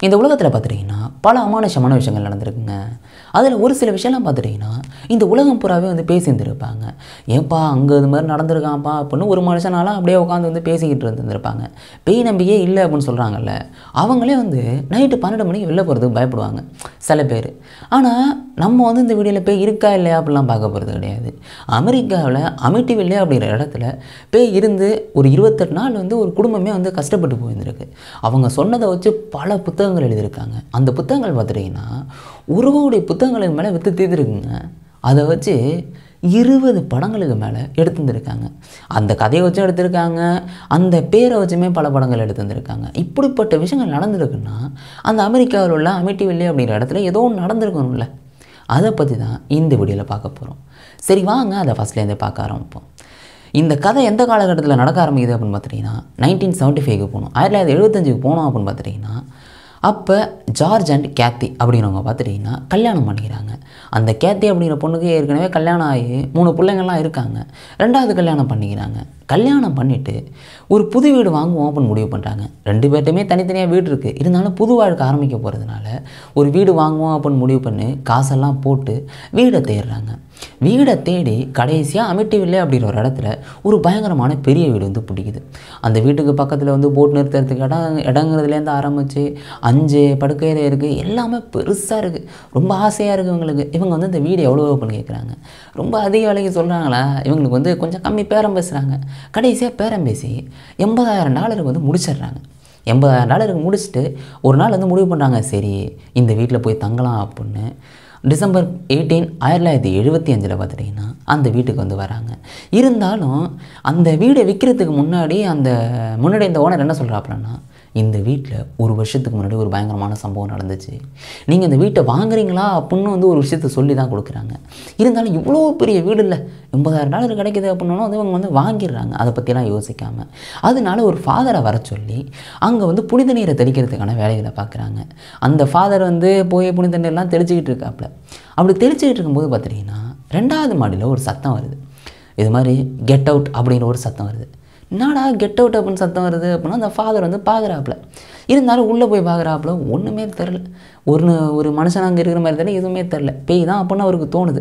இந்த உலகத்தில் பார்த்துட்டிங்கன்னா பல அமானுஷமான விஷயங்கள் நடந்திருக்குங்க அதில் ஒரு சில விஷயம்லாம் பார்த்துட்டிங்கன்னா இந்த உலகம் பூராவே வந்து பேசியிருந்துருப்பாங்க ஏப்பா அங்கே இது மாதிரி நடந்திருக்கான்ப்பா அப்படின்னு ஒரு மனுஷனால அப்படியே உட்காந்து வந்து பேசிக்கிட்டு இருந்திருப்பாங்க பேய் நம்பிக்கையே இல்லை அப்படின்னு சொல்கிறாங்கல்ல அவங்களே வந்து நைட்டு பன்னெண்டு மணிக்கு வெளில போகிறதுக்கு பயப்படுவாங்க சில பேர் ஆனால் நம்ம வந்து இந்த வீடியோவில் பேய் இருக்கா இல்லையா அப்படிலாம் பார்க்க போகிறது கிடையாது அமெரிக்காவில் அமிட்டிவில்லே அப்படிங்கிற இடத்துல பேய் இருந்து ஒரு இருபத்தெட்டு நாள் வந்து ஒரு குடும்பமே வந்து கஷ்டப்பட்டு போயிருந்திருக்கு அவங்க சொன்னதை வச்சு பல புத்தகங்கள் எழுதியிருக்காங்க அந்த புத்தகங்கள் பார்த்துட்டிங்கன்னா ஒரு கோடி புத்தகங்களுக்கு மேலே விற்று தீர்த்துருக்குங்க அதை வச்சு இருபது படங்களுக்கு மேலே எடுத்துருந்துருக்காங்க அந்த கதையை வச்சும் எடுத்திருக்காங்க அந்த பேரை வச்சுமே பல படங்கள் எடுத்துருந்துருக்காங்க இப்படிப்பட்ட விஷயங்கள் நடந்திருக்குன்னா அந்த அமெரிக்காவில் உள்ள அமிட்டிவில்லே அப்படிங்கிற இடத்துல ஏதோ ஒன்று நடந்திருக்கணும்ல அதை பற்றி தான் இந்த வீடியோவில் பார்க்க போகிறோம் சரி வாங்க அதை ஃபஸ்ட்லேருந்தே பார்க்க ஆரம்பிப்போம் இந்த கதை எந்த காலகட்டத்தில் நடக்க ஆரம்பிக்குது அப்படின்னு பார்த்துட்டிங்கன்னா நைன்டீன் செவன்ட்டி ஃபைவ்க்கு போகணும் ஆயிரத்தி தொள்ளாயிரத்தி எழுபத்தஞ்சுக்கு போனோம் அப்படின்னு பார்த்துட்டிங்கன்னா அப்போ ஜார்ஜ் அண்ட் கேத்தி அப்படிங்கிறவங்க பார்த்துட்டிங்கன்னா கல்யாணம் பண்ணிக்கிறாங்க அந்த கேத்தி அப்படிங்கிற பொண்ணுக்கு ஏற்கனவே கல்யாணம் ஆகி மூணு பிள்ளைங்கள்லாம் இருக்காங்க ரெண்டாவது கல்யாணம் பண்ணிக்கிறாங்க கல்யாணம் பண்ணிவிட்டு ஒரு புது வீடு வாங்குவோம் அப்படின்னு முடிவு பண்ணுறாங்க ரெண்டு பேர்ட்டுமே தனித்தனியாக வீடு இருக்குது இருந்தாலும் புது வாழ்க்கை ஆரம்பிக்க போகிறதுனால ஒரு வீடு வாங்குவோம் அப்படின்னு முடிவு பண்ணி காசெல்லாம் போட்டு வீடை தேடுறாங்க வீடை தேடி கடைசியாக அமிட்டிவில்லை அப்படிங்கிற ஒரு இடத்துல ஒரு பயங்கரமான பெரிய வீடு வந்து பிடிக்குது அந்த வீட்டுக்கு பக்கத்தில் வந்து போட் நிறுத்துறதுக்கு இடம் இடங்கிறதுலேருந்து ஆரம்பித்து அஞ்சு படுக்கையில் இருக்குது எல்லாமே பெருசாக இருக்குது ரொம்ப ஆசையாக இருக்குது இவங்களுக்கு இவங்க வந்து இந்த வீடு எவ்வளோ அப்படின்னு கேட்குறாங்க ரொம்ப அதிக விலைக்கு சொல்கிறாங்களா இவங்களுக்கு வந்து கொஞ்சம் கம்மி பேரம் பேசுகிறாங்க கடைசியாக பேரம் பேசி எண்பதாயிரம் டாலருக்கு வந்து முடிச்சிடுறாங்க எண்பதாயிரம் டாலருக்கு முடிச்சுட்டு ஒரு நாள் வந்து முடிவு பண்ணுறாங்க சரி இந்த வீட்டில் போய் தங்கலாம் அப்படின்னு டிசம்பர் எயிட்டீன் ஆயிரத்தி தொள்ளாயிரத்தி எழுபத்தி அஞ்சில் பார்த்துட்டிங்கன்னா அந்த வீட்டுக்கு வந்து வராங்க இருந்தாலும் அந்த வீடை விற்கிறதுக்கு முன்னாடி அந்த முன்னாடி இந்த ஓனர் என்ன சொல்கிறாப்புலன்னா இந்த வீட்டில் ஒரு வருஷத்துக்கு முன்னாடி ஒரு பயங்கரமான சம்பவம் நடந்துச்சு நீங்கள் இந்த வீட்டை வாங்குறீங்களா அப்படின்னு வந்து ஒரு விஷயத்த சொல்லி தான் கொடுக்குறாங்க இருந்தாலும் இவ்வளோ பெரிய வீடு இல்லை எண்பதாயிரம் டாலர் கிடைக்குது அப்படின்னாலும் வந்து இவங்க வந்து வாங்கிடுறாங்க அதை பற்றிலாம் யோசிக்காமல் அதனால ஒரு ஃபாதரை வர சொல்லி அங்கே வந்து புனித நீரை தெளிக்கிறதுக்கான வேலைகளை பார்க்குறாங்க அந்த ஃபாதர் வந்து போய் புனித நீர்லாம் தெளிச்சிக்கிட்டு இருக்காப்புல அப்படி தெளிச்சிக்கிட்டு இருக்கும்போது பார்த்துட்டிங்கன்னா ரெண்டாவது மாடியில் ஒரு சத்தம் வருது இது மாதிரி கெட் அவுட் அப்படிங்கிற ஒரு சத்தம் வருது என்னடா கெட் அவுட் அப்படின்னு சத்தம் வருது அப்படின்னா அந்த ஃபாதர் வந்து பார்க்குறாப்புல இருந்தாலும் உள்ளே போய் பார்க்குறாப்புல ஒன்றுமே தெரில ஒரு ஒரு மனுஷன் அங்கே இருக்கிற மாதிரி தெரியல எதுவுமே தெரில பேய் தான் அப்படின்னு அவருக்கு தோணுது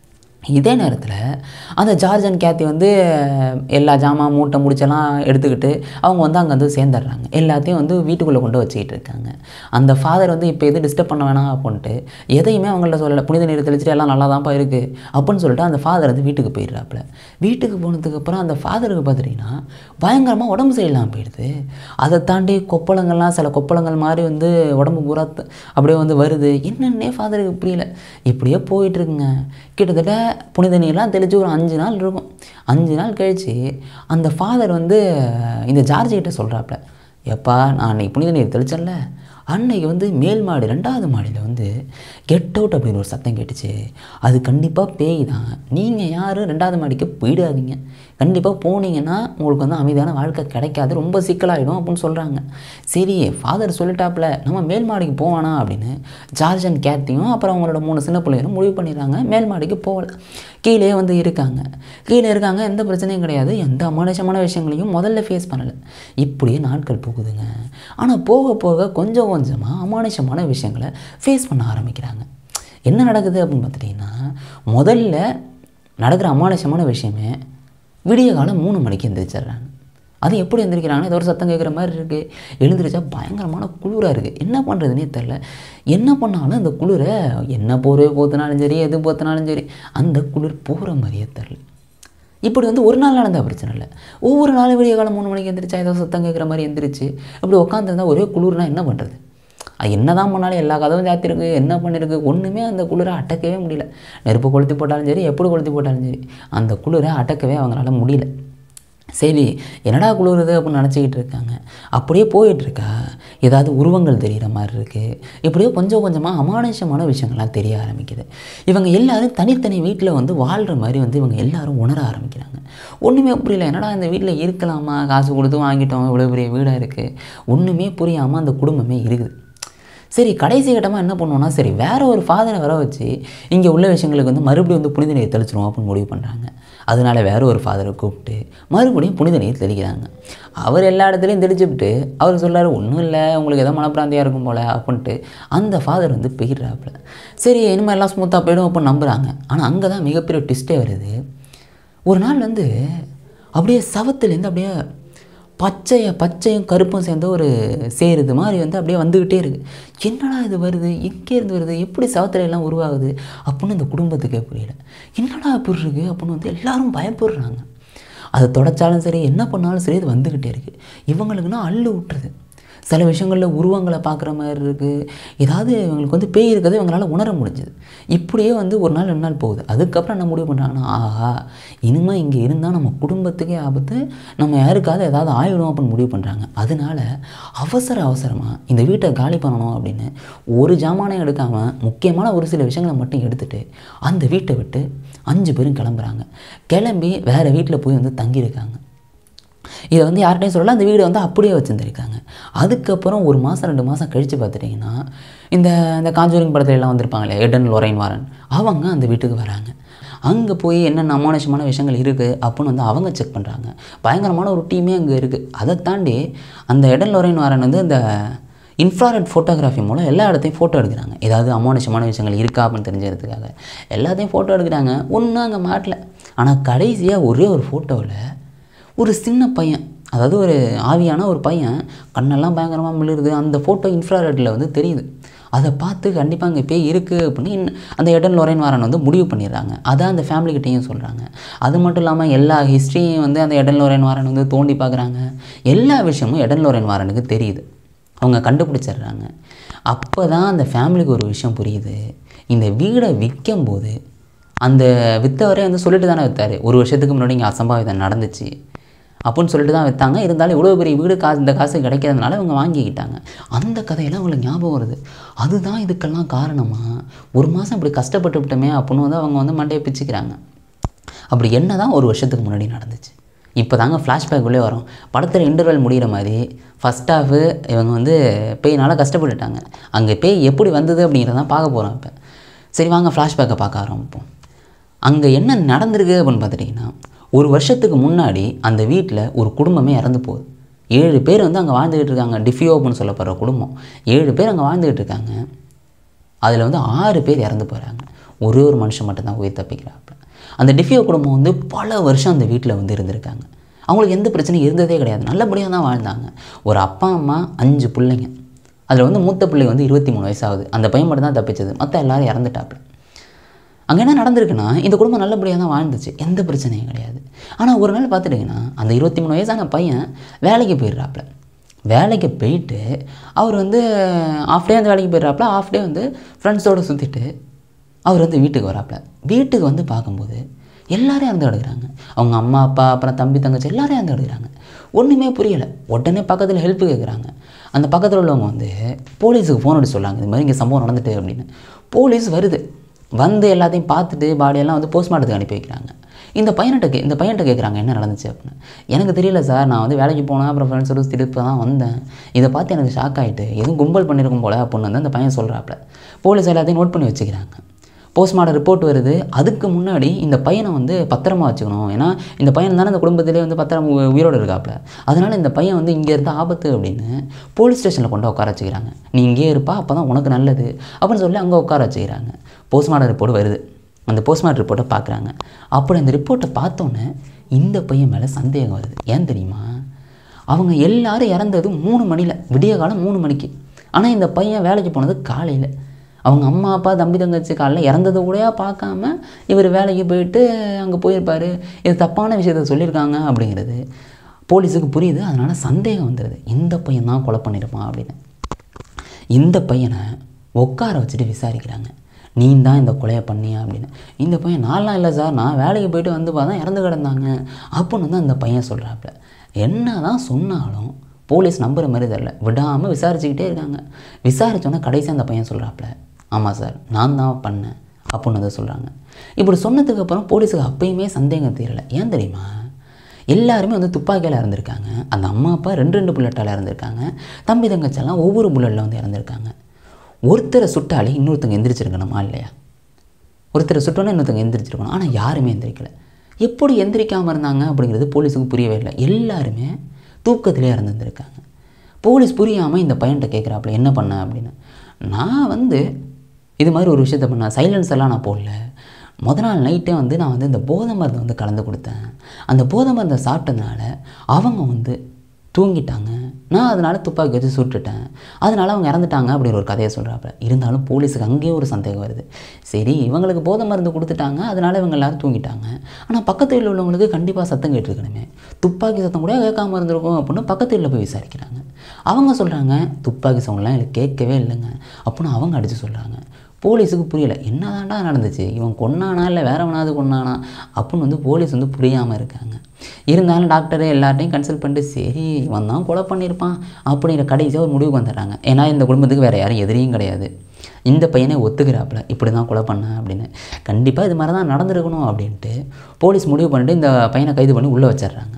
இதே நேரத்தில் அந்த ஜார்ஜ் அண்ட் கேத்தி வந்து எல்லா ஜாமான் மூட்டை முடிச்செல்லாம் எடுத்துக்கிட்டு அவங்க வந்து அங்கே வந்து சேர்ந்துடுறாங்க எல்லாத்தையும் வந்து வீட்டுக்குள்ளே கொண்டு வச்சுக்கிட்டு இருக்காங்க அந்த ஃபாதர் வந்து இப்போ எதுவும் டிஸ்டர்ப் பண்ண வேணாம் அப்படின்ட்டு எதையுமே அவங்கள்ட்ட சொல்லலை புனித நீர் தெளிச்சுட்டு எல்லாம் நல்லா தான்ப்பா இருக்குது அப்படின்னு சொல்லிட்டு அந்த ஃபாதர் வந்து வீட்டுக்கு போயிடுறாப்புல வீட்டுக்கு போனதுக்கப்புறம் அந்த ஃபாதருக்கு பார்த்துட்டிங்கன்னா பயங்கரமாக உடம்பு சரியில்லாமல் போயிடுது அதை தாண்டி கொப்பளங்கள்லாம் சில கொப்பளங்கள் மாதிரி வந்து உடம்பு பூரா த- அப்படியே வந்து வருது என்னன்னே ஃபாதருக்கு புரியல இப்படியே போயிட்டுருக்குங்க கிட்டத்தட்ட புனித நீர்லாம் தெளித்து ஒரு அஞ்சு நாள் இருக்கும் அஞ்சு நாள் கழித்து அந்த ஃபாதர் வந்து இந்த ஜார்ஜ் கிட்ட சொல்கிறாப்புல எப்பா நான் அன்னைக்கு புனித நீர் தெளிச்சேன்ல அன்னைக்கு வந்து மேல் மாடி ரெண்டாவது மாடியில் வந்து கெட் அவுட் அப்படின்னு ஒரு சத்தம் கேட்டுச்சு அது கண்டிப்பாக பேய் தான் நீங்கள் யாரும் ரெண்டாவது மாடிக்கு போயிடாதீங்க கண்டிப்பாக போனீங்கன்னா உங்களுக்கு வந்து அமைதியான வாழ்க்கை கிடைக்காது ரொம்ப சிக்கலாயிடும் அப்படின்னு சொல்கிறாங்க சரி ஃபாதர் சொல்லிட்டாப்புல நம்ம மேல் மாடிக்கு போவானா அப்படின்னு ஜார்ஜ் அண்ட் கேத்தியும் அப்புறம் அவங்களோட மூணு சின்ன பிள்ளைகளும் முடிவு பண்ணிடுறாங்க மேல் மாடிக்கு போகல கீழே வந்து இருக்காங்க கீழே இருக்காங்க எந்த பிரச்சனையும் கிடையாது எந்த அமானுஷமான விஷயங்களையும் முதல்ல ஃபேஸ் பண்ணலை இப்படியே நாட்கள் போகுதுங்க ஆனால் போக போக கொஞ்சம் கொஞ்சமாக அமானுஷமான விஷயங்களை ஃபேஸ் பண்ண ஆரம்பிக்கிறாங்க என்ன நடக்குது அப்படின்னு பார்த்துட்டிங்கன்னா முதல்ல நடக்கிற அமானுஷமான விஷயமே விடிய காலம் மூணு மணிக்கு எந்திரிச்சிடுறாங்க அது எப்படி எந்திரிக்கிறாங்கன்னா ஏதோ ஒரு சத்தம் கேட்குற மாதிரி இருக்குது எழுந்திரிச்சா பயங்கரமான குளிராக இருக்குது என்ன பண்ணுறதுனே தெரில என்ன பண்ணாலும் அந்த குளிரை என்ன போர்வே போத்தினாலும் சரி எது போத்தினாலும் சரி அந்த குளிர் போகிற மாதிரியே தெரில இப்படி வந்து ஒரு நாள் நடந்தால் பிரச்சனை இல்லை ஒவ்வொரு நாளும் விடிய காலம் மூணு மணிக்கு எந்திரிச்சா ஏதோ சத்தம் கேட்குற மாதிரி எந்திரிச்சு அப்படி உட்காந்துருந்தா ஒரே குளிர்னா என்ன பண்ணுறது அது என்ன தான் பண்ணாலும் எல்லா கதவும் சாத்திருக்கு என்ன பண்ணிருக்கு ஒன்றுமே அந்த குளிரை அடக்கவே முடியல நெருப்பு கொளுத்தி போட்டாலும் சரி எப்படி கொளுத்தி போட்டாலும் சரி அந்த குளிரை அடக்கவே அவங்களால முடியல சரி என்னடா குளிருது அப்படின்னு நினச்சிக்கிட்டு இருக்காங்க அப்படியே போயிட்டுருக்கா ஏதாவது உருவங்கள் தெரிகிற மாதிரி இருக்குது இப்படியே கொஞ்சம் கொஞ்சமாக அமானுஷமான விஷயங்கள்லாம் தெரிய ஆரம்பிக்குது இவங்க எல்லாரும் தனித்தனி வீட்டில் வந்து வாழ்கிற மாதிரி வந்து இவங்க எல்லாரும் உணர ஆரம்பிக்கிறாங்க ஒன்றுமே புரியல என்னடா இந்த வீட்டில் இருக்கலாமா காசு கொடுத்து வாங்கிட்டோம் இவ்வளோ பெரிய வீடாக இருக்குது ஒன்றுமே புரியாமல் அந்த குடும்பமே இருக்குது சரி கடைசி கட்டமாக என்ன பண்ணுவோம்னா சரி வேற ஒரு ஃபாதரை வர வச்சு இங்கே உள்ள விஷயங்களுக்கு வந்து மறுபடியும் வந்து புனித நீர் தெளிச்சிரும் அப்படின்னு முடிவு பண்ணுறாங்க அதனால வேற ஒரு ஃபாதரை கூப்பிட்டு மறுபடியும் புனித நீர் தெளிக்கிறாங்க அவர் எல்லா இடத்துலையும் தெளிச்சுவிட்டு அவர் சொல்றாரு ஒன்றும் இல்லை உங்களுக்கு ஏதோ மனப்பிராந்தியாக இருக்கும் போல அப்படின்ட்டு அந்த ஃபாதர் வந்து போயிடுறாப்புல சரி இனிமேல் எல்லாம் ஸ்மூத்தாக போயிடும் அப்படின்னு நம்புகிறாங்க ஆனால் அங்கே தான் மிகப்பெரிய ட்விஸ்டே வருது ஒரு நாள் வந்து அப்படியே சவத்துலேருந்து அப்படியே பச்சைய பச்சையும் கருப்பும் சேர்ந்த ஒரு சேருது மாதிரி வந்து அப்படியே வந்துக்கிட்டே இருக்குது என்னடா இது வருது எங்கேருந்து வருது எப்படி சவத்துல எல்லாம் உருவாகுது அப்படின்னு இந்த குடும்பத்துக்கே புரியல என்னடா இப்படி இருக்கு அப்படின்னு வந்து எல்லாரும் பயப்படுறாங்க அதை தொடச்சாலும் சரி என்ன பண்ணாலும் சரி இது வந்துக்கிட்டே இருக்குது இவங்களுக்குன்னா அள்ளு விட்டுருது சில விஷயங்களில் உருவங்களை பார்க்குற மாதிரி இருக்குது ஏதாவது இவங்களுக்கு வந்து பேய் இருக்கிறது இவங்களால உணர முடிஞ்சுது இப்படியே வந்து ஒரு நாள் ரெண்டு நாள் போகுது அதுக்கப்புறம் என்ன முடிவு பண்ணுறாங்கன்னா ஆஹா இனிமேல் இங்கே இருந்தால் நம்ம குடும்பத்துக்கே ஆபத்து நம்ம யாருக்காவது ஏதாவது ஆயிடும் அப்படின்னு முடிவு பண்ணுறாங்க அதனால அவசர அவசரமாக இந்த வீட்டை காலி பண்ணணும் அப்படின்னு ஒரு ஜாமானையும் எடுக்காமல் முக்கியமான ஒரு சில விஷயங்களை மட்டும் எடுத்துட்டு அந்த வீட்டை விட்டு அஞ்சு பேரும் கிளம்புறாங்க கிளம்பி வேறு வீட்டில் போய் வந்து தங்கியிருக்காங்க இதை வந்து யார்கிட்டையும் சொல்லல அந்த வீடு வந்து அப்படியே வச்சுருந்துருக்காங்க அதுக்கப்புறம் ஒரு மாதம் ரெண்டு மாதம் கழித்து பார்த்துட்டிங்கன்னா இந்த இந்த காஞ்சூரிங் படத்துல எல்லாம் வந்திருப்பாங்களே எடன் லொரைன் வாரன் அவங்க அந்த வீட்டுக்கு வராங்க அங்கே போய் என்னென்ன அமானுஷமான விஷயங்கள் இருக்குது அப்படின்னு வந்து அவங்க செக் பண்ணுறாங்க பயங்கரமான ஒரு டீமே அங்கே இருக்குது அதை தாண்டி அந்த எடன் லொரைன் வாரன் வந்து இந்த இன்ஃப்ராரெட் ஃபோட்டோகிராஃபி மூலம் எல்லா இடத்தையும் ஃபோட்டோ எடுக்கிறாங்க ஏதாவது அமானுஷமான விஷயங்கள் இருக்கா அப்படின்னு தெரிஞ்சுக்கிறதுக்காக எல்லாத்தையும் ஃபோட்டோ எடுக்கிறாங்க ஒன்றும் அங்கே மாட்டல ஆனால் கடைசியாக ஒரே ஒரு ஃபோட்டோவில் ஒரு சின்ன பையன் அதாவது ஒரு ஆவியான ஒரு பையன் கண்ணெல்லாம் பயங்கரமாக மிளிருது அந்த ஃபோட்டோ இன்ஃப்ராரெட்டில் வந்து தெரியுது அதை பார்த்து கண்டிப்பாக அங்கே பேய் இருக்குது அப்படின்னு இன்ன- அந்த எடன் லொரைன் வாரன் வந்து முடிவு பண்ணிடுறாங்க அதான் அந்த ஃபேமிலிக்கிட்டேயும் சொல்கிறாங்க அது மட்டும் இல்லாமல் எல்லா ஹிஸ்ட்ரியும் வந்து அந்த எடன் லொரைன் வாரன் வந்து தோண்டி பார்க்குறாங்க எல்லா விஷயமும் எடன் லொரைன் வாரனுக்கு தெரியுது அவங்க கண்டுபிடிச்சிடுறாங்க அப்போ தான் அந்த ஃபேமிலிக்கு ஒரு விஷயம் புரியுது இந்த வீடை விற்கும்போது அந்த விற்றவரே வந்து சொல்லிட்டு தானே விற்றாரு ஒரு வருஷத்துக்கு முன்னாடி இங்கே அசம்பாவிதம் நடந்துச்சு அப்படின்னு சொல்லிட்டு தான் விற்றாங்க இருந்தாலும் இவ்வளோ பெரிய வீடு காசு இந்த காசு கிடைக்காதனால இவங்க வாங்கிக்கிட்டாங்க அந்த கதையெல்லாம் அவங்களுக்கு ஞாபகம் வருது அதுதான் இதுக்கெல்லாம் காரணமா ஒரு மாதம் இப்படி கஷ்டப்பட்டு விட்டோமே அப்படின்னு வந்து அவங்க வந்து மண்டையை பிச்சுக்கிறாங்க அப்படி என்ன தான் ஒரு வருஷத்துக்கு முன்னாடி நடந்துச்சு இப்போ தாங்க ஃப்ளாஷ்பேக் உள்ளே வரும் படத்தில் இன்டர்வல் முடிகிற மாதிரி ஃபஸ்ட் ஹாஃபு இவங்க வந்து பேய்னால கஷ்டப்பட்டுட்டாங்க அங்கே பேய் எப்படி வந்தது அப்படிங்கிறதான் பார்க்க போகிறோம் இப்போ சரி வாங்க ஃப்ளாஷ்பேக்கை பார்க்க ஆரம்பிப்போம் அங்கே என்ன நடந்திருக்கு அப்படின்னு பார்த்துட்டிங்கன்னா ஒரு வருஷத்துக்கு முன்னாடி அந்த வீட்டில் ஒரு குடும்பமே இறந்து போகுது ஏழு பேர் வந்து அங்கே வாழ்ந்துக்கிட்டு இருக்காங்க டிஃபியோ அப்படின்னு சொல்லப்படுற குடும்பம் ஏழு பேர் அங்கே வாழ்ந்துக்கிட்டு இருக்காங்க அதில் வந்து ஆறு பேர் இறந்து போகிறாங்க ஒரே ஒரு மனுஷன் மட்டும்தான் உயிர் தப்பிக்கிறாப்புல அந்த டிஃபியோ குடும்பம் வந்து பல வருஷம் அந்த வீட்டில் வந்து இருந்திருக்காங்க அவங்களுக்கு எந்த பிரச்சனையும் இருந்ததே கிடையாது நல்லபடியாக தான் வாழ்ந்தாங்க ஒரு அப்பா அம்மா அஞ்சு பிள்ளைங்க அதில் வந்து மூத்த பிள்ளை வந்து இருபத்தி மூணு வயசாகுது அந்த பையன் மட்டும் தான் தப்பிச்சது மற்ற எல்லாரும் இறந்துட்டாப்புல அங்கே என்ன நடந்திருக்குன்னா இந்த குடும்பம் நல்லபடியாக தான் வாழ்ந்துச்சு எந்த பிரச்சனையும் கிடையாது ஆனால் ஒரு நாள் பார்த்துட்டிங்கன்னா அந்த இருபத்தி மூணு வயசான பையன் வேலைக்கு போயிடுறாப்புல வேலைக்கு போயிட்டு அவர் வந்து ஆஃப் டே வந்து வேலைக்கு போயிடுறாப்புல ஆஃப் டே வந்து ஃப்ரெண்ட்ஸோடு சுற்றிட்டு அவர் வந்து வீட்டுக்கு வராப்புல வீட்டுக்கு வந்து பார்க்கும்போது எல்லாரும் இறந்து கிடக்குறாங்க அவங்க அம்மா அப்பா அப்புறம் தம்பி தங்கச்சி எல்லாரும் இறந்து கிடக்குறாங்க ஒன்றுமே புரியலை உடனே பக்கத்தில் ஹெல்ப் கேட்குறாங்க அந்த பக்கத்தில் உள்ளவங்க வந்து போலீஸுக்கு ஃபோன் அடிச்சு சொல்லாங்க இது மாதிரி இங்கே சம்பவம் நடந்துட்டு அப்படின்னு போலீஸ் வருது வந்து எல்லாத்தையும் பார்த்துட்டு பாடியெல்லாம் வந்து போஸ்ட்மார்ட்டத்துக்கு அனுப்பி வைக்கிறாங்க இந்த பையன்கிட்ட கே இந்த பையன்கிட்ட கேட்குறாங்க என்ன நடந்துச்சு அப்படின்னு எனக்கு தெரியல சார் நான் வந்து வேலைக்கு போனேன் அப்புறம் ஃப்ரெண்ட்ஸோட திருப்பி தான் வந்தேன் இதை பார்த்து எனக்கு ஷாக் ஆகிட்டு எதுவும் கும்பல் பண்ணியிருக்கும் போல அப்படின்னு வந்து அந்த பையன் சொல்கிறாப்புல போலீஸ் எல்லாத்தையும் நோட் பண்ணி வச்சுக்கிறாங்க போஸ்ட்மார்ட்டம் ரிப்போர்ட் வருது அதுக்கு முன்னாடி இந்த பையனை வந்து பத்திரமா வச்சுக்கணும் ஏன்னா இந்த பையன் தானே இந்த குடும்பத்திலே வந்து பத்திரம் உ- உயிரோடு இருக்காப்புல அதனால் இந்த பையன் வந்து இங்கே இருந்த ஆபத்து அப்படின்னு போலீஸ் ஸ்டேஷனில் கொண்டு உட்கார வச்சுக்கிறாங்க நீ இங்கேயே இருப்பா அப்போ தான் உனக்கு நல்லது அப்படின்னு சொல்லி அங்கே உட்கார வச்சுக்கிறாங்க போஸ்ட்மார்ட்டம் ரிப்போர்ட் வருது அந்த போஸ்ட்மார்ட்டம் ரிப்போர்ட்டை பார்க்குறாங்க அப்படி அந்த ரிப்போர்ட்டை பார்த்தோன்னே இந்த பையன் மேலே சந்தேகம் வருது ஏன் தெரியுமா அவங்க எல்லாரும் இறந்தது மூணு மணியில் விடிய காலம் மூணு மணிக்கு ஆனால் இந்த பையன் வேலைக்கு போனது காலையில் அவங்க அம்மா அப்பா தம்பி தங்கச்சி காலைல இறந்தது கூடயா பார்க்காம இவர் வேலைக்கு போயிட்டு அங்கே போயிருப்பார் இது தப்பான விஷயத்த சொல்லியிருக்காங்க அப்படிங்கிறது போலீஸுக்கு புரியுது அதனால் சந்தேகம் வந்துடுது இந்த பையன் தான் கொலை பண்ணியிருப்பான் அப்படின்னு இந்த பையனை உட்கார வச்சுட்டு விசாரிக்கிறாங்க நீ தான் இந்த கொலையை பண்ணியா அப்படின்னு இந்த பையன் நான்லாம் இல்லை சார் நான் வேலைக்கு போயிட்டு வந்து பார்த்தா இறந்து கிடந்தாங்க அப்படின்னு வந்து அந்த பையன் சொல்கிறாப்புல என்ன தான் சொன்னாலும் போலீஸ் நம்புற மாதிரி தெரில விடாமல் விசாரிச்சுக்கிட்டே இருக்காங்க விசாரிச்சோன்னே கடைசி அந்த பையன் சொல்கிறாப்புல ஆமாம் சார் நான் தான் பண்ணேன் அப்படின்னு வந்து சொல்கிறாங்க இப்படி சொன்னதுக்கு அப்புறம் போலீஸுக்கு அப்பயுமே சந்தேகம் தீரலை ஏன் தெரியுமா எல்லாருமே வந்து துப்பாக்கியால் இறந்துருக்காங்க அந்த அம்மா அப்பா ரெண்டு ரெண்டு புல்லட்டால் இறந்துருக்காங்க தம்பி தங்கச்செல்லாம் ஒவ்வொரு புல்லட்டில் வந்து இறந்துருக்காங்க ஒருத்தரை சுட்டாலே இன்னொருத்தங்க எந்திரிச்சிருக்கணுமா இல்லையா ஒருத்தரை சுட்டோன்னே இன்னொருத்தங்க எந்திரிச்சிருக்கணும் ஆனால் யாருமே எந்திரிக்கல எப்படி எந்திரிக்காமல் இருந்தாங்க அப்படிங்கிறது போலீஸுக்கு புரியவே இல்லை எல்லாருமே தூக்கத்திலே இருந்திருந்திருக்காங்க போலீஸ் புரியாமல் இந்த பையன்கிட்ட கேட்குறாப்புல என்ன பண்ண அப்படின்னு நான் வந்து இது மாதிரி ஒரு விஷயத்த பண்ணேன் சைலன்ஸ் எல்லாம் நான் போடல முத நாள் நைட்டே வந்து நான் வந்து இந்த போதை மருந்தை வந்து கலந்து கொடுத்தேன் அந்த போதை மருந்தை சாப்பிட்டதுனால அவங்க வந்து தூங்கிட்டாங்க நான் அதனால் துப்பாக்கி வச்சு சுட்டுட்டேன் அதனால் அவங்க இறந்துட்டாங்க அப்படின்னு ஒரு கதையை சொல்கிறாப்புல இருந்தாலும் போலீஸுக்கு அங்கேயும் ஒரு சந்தேகம் வருது சரி இவங்களுக்கு போதை மருந்து கொடுத்துட்டாங்க அதனால் இவங்க எல்லாரும் தூங்கிட்டாங்க ஆனால் பக்கத்து வீட்டில் உள்ளவங்களுக்கு கண்டிப்பாக சத்தம் கேட்டிருக்கணுமே துப்பாக்கி சத்தம் கூட கேட்காம இருந்திருக்கும் அப்படின்னு பக்கத்து வீட்டில் போய் விசாரிக்கிறாங்க அவங்க சொல்கிறாங்க துப்பாக்கி சவுண்ட்லாம் எனக்கு கேட்கவே இல்லைங்க அப்படின்னு அவங்க அடித்து சொல்கிறாங்க போலீஸுக்கு புரியல என்னதான்டா நடந்துச்சு இவன் கொன்னானா இல்லை வேறவனாவது கொன்னானா அப்படின்னு வந்து போலீஸ் வந்து புரியாமல் இருக்காங்க இருந்தாலும் டாக்டரு எல்லார்ட்டையும் கன்சல்ட் பண்ணிட்டு சரி இவன் தான் கொலை பண்ணியிருப்பான் அப்படிங்கிற கடைசியாக ஒரு முடிவுக்கு வந்துடுறாங்க ஏன்னா இந்த குடும்பத்துக்கு வேறு யாரும் எதிரியும் கிடையாது இந்த பையனை ஒத்துக்கிறாப்புல இப்படி தான் கொலை பண்ணேன் அப்படின்னு கண்டிப்பாக இது மாதிரி தான் நடந்திருக்கணும் அப்படின்ட்டு போலீஸ் முடிவு பண்ணிட்டு இந்த பையனை கைது பண்ணி உள்ளே வச்சிடுறாங்க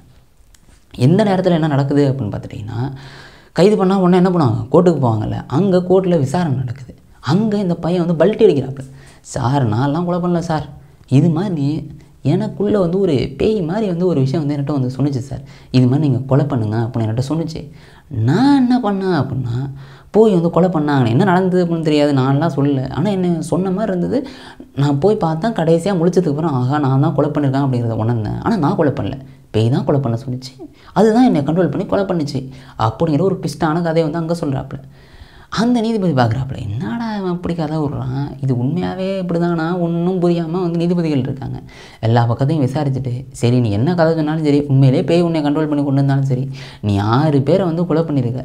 எந்த நேரத்தில் என்ன நடக்குது அப்படின்னு பார்த்துட்டிங்கன்னா கைது பண்ணால் உடனே என்ன பண்ணுவாங்க கோர்ட்டுக்கு போவாங்கல்ல அங்கே கோர்ட்டில் விசாரணை நடக்குது அங்கே இந்த பையன் வந்து பல்ட்டி அடிக்கிறாப்புல சார் நான்லாம் கொலை பண்ணல சார் இது மாதிரி எனக்குள்ளே வந்து ஒரு பேய் மாதிரி வந்து ஒரு விஷயம் வந்து என்கிட்ட வந்து சொன்னிச்சு சார் இது மாதிரி நீங்கள் கொலை பண்ணுங்க அப்படின்னு என்கிட்ட சொன்னிச்சு நான் என்ன பண்ணேன் அப்படின்னா போய் வந்து கொலை பண்ணாங்க என்ன நடந்தது அப்படின்னு தெரியாது நான்லாம் சொல்லலை ஆனால் என்ன சொன்ன மாதிரி இருந்தது நான் போய் பார்த்தா கடைசியாக முடிச்சதுக்கு அப்புறம் ஆகா நான் தான் கொலை பண்ணியிருக்கேன் அப்படிங்கிறத உணர்ந்தேன் ஆனால் நான் கொலை பண்ணல பேய் தான் கொலை பண்ண சொன்னிச்சு அதுதான் என்னை கண்ட்ரோல் பண்ணி கொலை பண்ணிச்சு அப்படிங்கிற ஒரு ட்விஸ்டான கதையை வந்து அங்கே சொல்கிறாப்புல அந்த நீதிபதி பார்க்குறாப்புல என்னடா அவன் இப்படி கதை விட்றான் இது உண்மையாகவே இப்படி தானா ஒன்றும் புரியாமல் வந்து நீதிபதிகள் இருக்காங்க எல்லா பக்கத்தையும் விசாரிச்சுட்டு சரி நீ என்ன கதை சொன்னாலும் சரி உண்மையிலே பேய் உன்னை கண்ட்ரோல் பண்ணி கொண்டு வந்தாலும் சரி நீ ஆறு பேரை வந்து கொலை பண்ணியிருக்க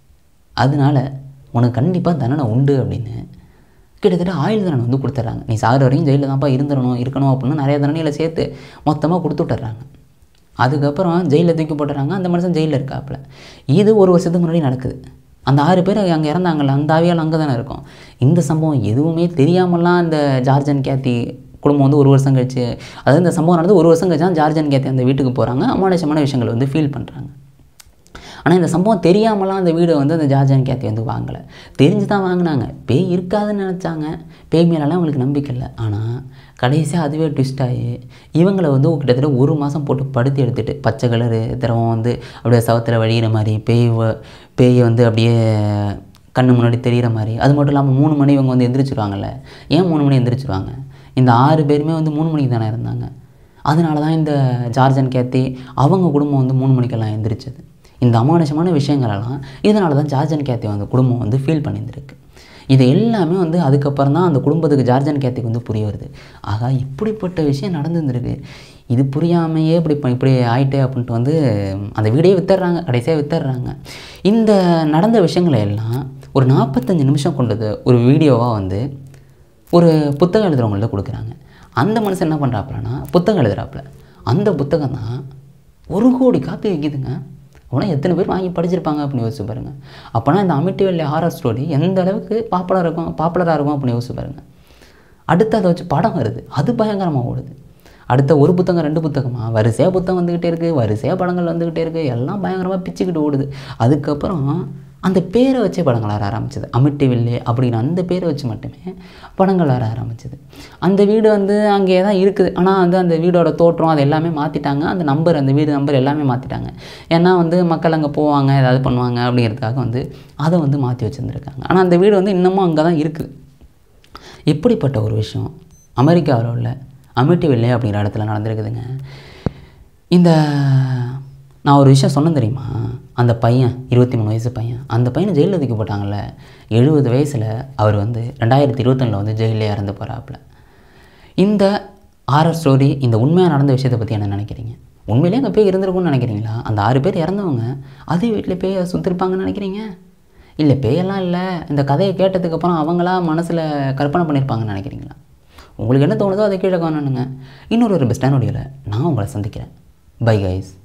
அதனால உனக்கு கண்டிப்பாக தண்டனை உண்டு அப்படின்னு கிட்டத்தட்ட ஆயுள் தண்டனை வந்து கொடுத்துட்றாங்க நீ சாகிற வரையும் ஜெயிலில் தான்ப்பா இருந்துடணும் இருக்கணும் அப்படின்னு நிறைய தண்டனைகளை சேர்த்து மொத்தமாக கொடுத்து விட்டுறாங்க அதுக்கப்புறம் ஜெயிலில் தூக்கி போட்டுறாங்க அந்த மனுஷன் ஜெயிலில் இருக்காப்புல இது ஒரு வருஷத்துக்கு முன்னாடி நடக்குது அந்த ஆறு பேர் அங்கே இறந்தாங்கல்ல அந்த ஆவியால் அங்கே தானே இருக்கும் இந்த சம்பவம் எதுவுமே தெரியாமலாம் அந்த ஜார்ஜ் அண்ட் கேத்தி குடும்பம் வந்து ஒரு வருஷம் கழிச்சு அதாவது இந்த சம்பவம் நடந்து ஒரு வருஷம் கழிச்சு தான் ஜார்ஜ் அண்ட் கேத்தி அந்த வீட்டுக்கு போகிறாங்க அமானுஷமான விஷயங்களை வந்து ஃபீல் பண்ணுறாங்க ஆனால் இந்த சம்பவம் தெரியாமலாம் அந்த வீடை வந்து அந்த ஜார்ஜ் அண்ட் கேத்தி வந்து வாங்கலை தெரிஞ்சு தான் வாங்கினாங்க பேய் இருக்காதுன்னு நினச்சாங்க பேய் மேலெல்லாம் அவங்களுக்கு நம்பிக்கை இல்லை ஆனால் கடைசியாக அதுவே ட்விஸ்ட் ஆகி இவங்களை வந்து கிட்டத்தட்ட ஒரு மாதம் போட்டு படுத்தி எடுத்துட்டு பச்சை கலரு திரவம் வந்து அப்படியே சவத்தில் வழிகிற மாதிரி பேய் வ- பேய் வந்து அப்படியே கண்ணு முன்னாடி தெரிகிற மாதிரி அது மட்டும் இல்லாமல் மூணு மணி இவங்க வந்து எந்திரிச்சிருவாங்கல்ல ஏன் மூணு மணி எந்திரிச்சிருவாங்க இந்த ஆறு பேருமே வந்து மூணு மணிக்கு தானே இருந்தாங்க அதனால தான் இந்த ஜார்ஜ் அண்ட் கேத்தி அவங்க குடும்பம் வந்து மூணு மணிக்கெல்லாம் எந்திரிச்சது இந்த அமானுஷமான விஷயங்களெல்லாம் இதனால தான் ஜார்ஜ் அண்ட் கேத்தி வந்து குடும்பம் வந்து ஃபீல் பண்ணியிருந்திருக்கு இது எல்லாமே வந்து அதுக்கப்புறம் தான் அந்த குடும்பத்துக்கு ஜார்ஜ் அண்ட் கேத்திக்கு வந்து புரிய வருது ஆகா இப்படிப்பட்ட விஷயம் நடந்துருந்துருக்கு இது புரியாமையே இப்படி ப- இப்படி ஆயிட்டே அப்படின்ட்டு வந்து அந்த வீடையே வித்துடுறாங்க கடைசியாக வித்துடுறாங்க இந்த நடந்த விஷயங்களை எல்லாம் ஒரு நாற்பத்தஞ்சு நிமிஷம் கொண்டது ஒரு வீடியோவாக வந்து ஒரு புத்தகம் எழுதுறவங்கள்ட்ட கொடுக்குறாங்க அந்த மனுஷன் என்ன பண்ணுறாப்புலனா புத்தகம் எழுதுறாப்புல அந்த புத்தகம் தான் ஒரு கோடி காப்பி விற்கிதுங்க அவனா எத்தனை பேர் வாங்கி படிச்சிருப்பாங்க அப்படின்னு யோசிச்சு பாருங்க அப்போனா இந்த அமிட்டிவெல்லி ஹாரர் ஸ்டோரி எந்த அளவுக்கு பாப்புலர் இருக்கும் பாப்புலராக இருக்கும் அப்படின்னு யோசிச்சு பாருங்க அடுத்து அதை வச்சு படம் வருது அது பயங்கரமாக ஓடுது அடுத்த ஒரு புத்தகம் ரெண்டு புத்தகமா வரிசையாக புத்தகம் வந்துக்கிட்டே இருக்குது வரிசையாக படங்கள் வந்துக்கிட்டே இருக்குது எல்லாம் பயங்கரமாக பிச்சுக்கிட்டு ஓடுது அதுக்கப்புறம் அந்த பேரை வச்சே படங்கள் வர ஆரம்பிச்சது அமிட்டி வில்லு அப்படிங்கிற அந்த பேரை வச்சு மட்டுமே படங்கள் வர ஆரம்பிச்சது அந்த வீடு வந்து அங்கே தான் இருக்குது ஆனால் வந்து அந்த வீடோட தோற்றம் அது எல்லாமே மாற்றிட்டாங்க அந்த நம்பர் அந்த வீடு நம்பர் எல்லாமே மாற்றிட்டாங்க ஏன்னா வந்து மக்கள் அங்கே போவாங்க ஏதாவது பண்ணுவாங்க அப்படிங்கிறதுக்காக வந்து அதை வந்து மாற்றி வச்சுருந்துருக்காங்க ஆனால் அந்த வீடு வந்து இன்னமும் அங்கே தான் இருக்குது இப்படிப்பட்ட ஒரு விஷயம் அமெரிக்காவில் உள்ள அமிட்டிவில்லே அப்படிங்கிற இடத்துல நடந்திருக்குதுங்க இந்த நான் ஒரு விஷயம் சொன்னேன் தெரியுமா அந்த பையன் இருபத்தி மூணு வயசு பையன் அந்த பையனை ஜெயிலில் தூக்கி போட்டாங்கல்ல எழுபது வயசில் அவர் வந்து ரெண்டாயிரத்தி இருபத்தொன்னில் வந்து ஜெயிலே இறந்து போகிறாப்புல இந்த ஆரர் ஸ்டோரி இந்த உண்மையாக நடந்த விஷயத்தை பற்றி என்ன நினைக்கிறீங்க உண்மையிலேயே அங்கே பேய் இருந்திருக்கும்னு நினைக்கிறீங்களா அந்த ஆறு பேர் இறந்தவங்க அதே வீட்டில் பேய் சுற்றிருப்பாங்கன்னு நினைக்கிறீங்க இல்லை பேயெல்லாம் இல்லை இந்த கதையை கேட்டதுக்கப்புறம் அவங்களா மனசில் கற்பனை பண்ணியிருப்பாங்கன்னு நினைக்கிறீங்களா உங்களுக்கு என்ன தோணுதோ அதை கீழே காணணுங்க இன்னொரு ஒரு பெஸ்டான வீடியோவில் நான் உங்களை சந்திக்கிறேன் பை கைஸ்